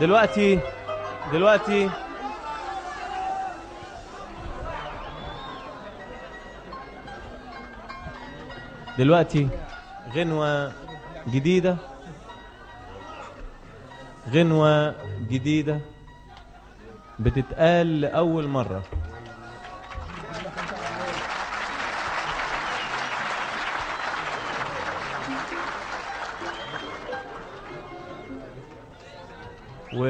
دلوقتي دلوقتي دلوقتي غنوة جديدة غنوة جديدة بتتقال لأول مرة و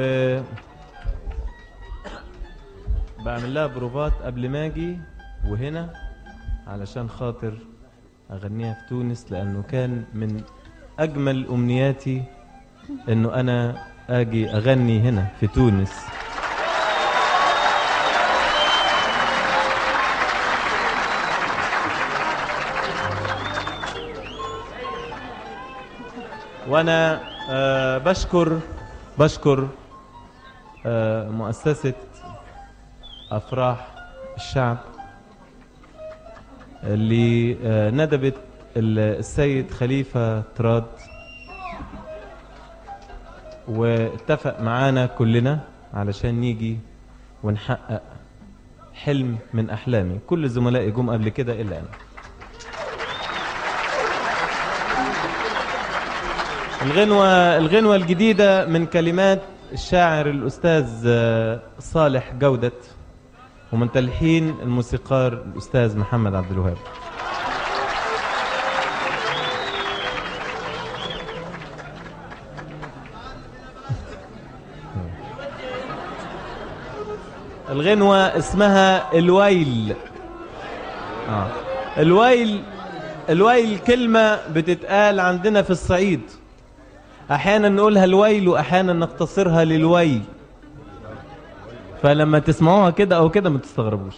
بعمل لها بروفات قبل ما اجي وهنا علشان خاطر اغنيها في تونس لانه كان من اجمل امنياتي انه انا اجي اغني هنا في تونس وانا آه بشكر بشكر آه مؤسسة افراح الشعب اللي آه ندبت ال- السيد خليفة تراد واتفق معانا كلنا علشان نيجي ونحقق حلم من احلامي كل زملائي جم قبل كده الا انا الغنوة الغنوة الجديدة من كلمات الشاعر الأستاذ آه، صالح جودة ومن تلحين الموسيقار الأستاذ محمد عبد الوهاب الغنوة اسمها الويل آه. الويل الويل كلمة بتتقال عندنا في الصعيد احيانا نقولها الويل واحيانا نقتصرها للويل فلما تسمعوها كده او كده ما تستغربوش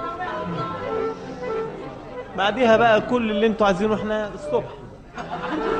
بعديها بقى كل اللي انتوا عايزينه احنا الصبح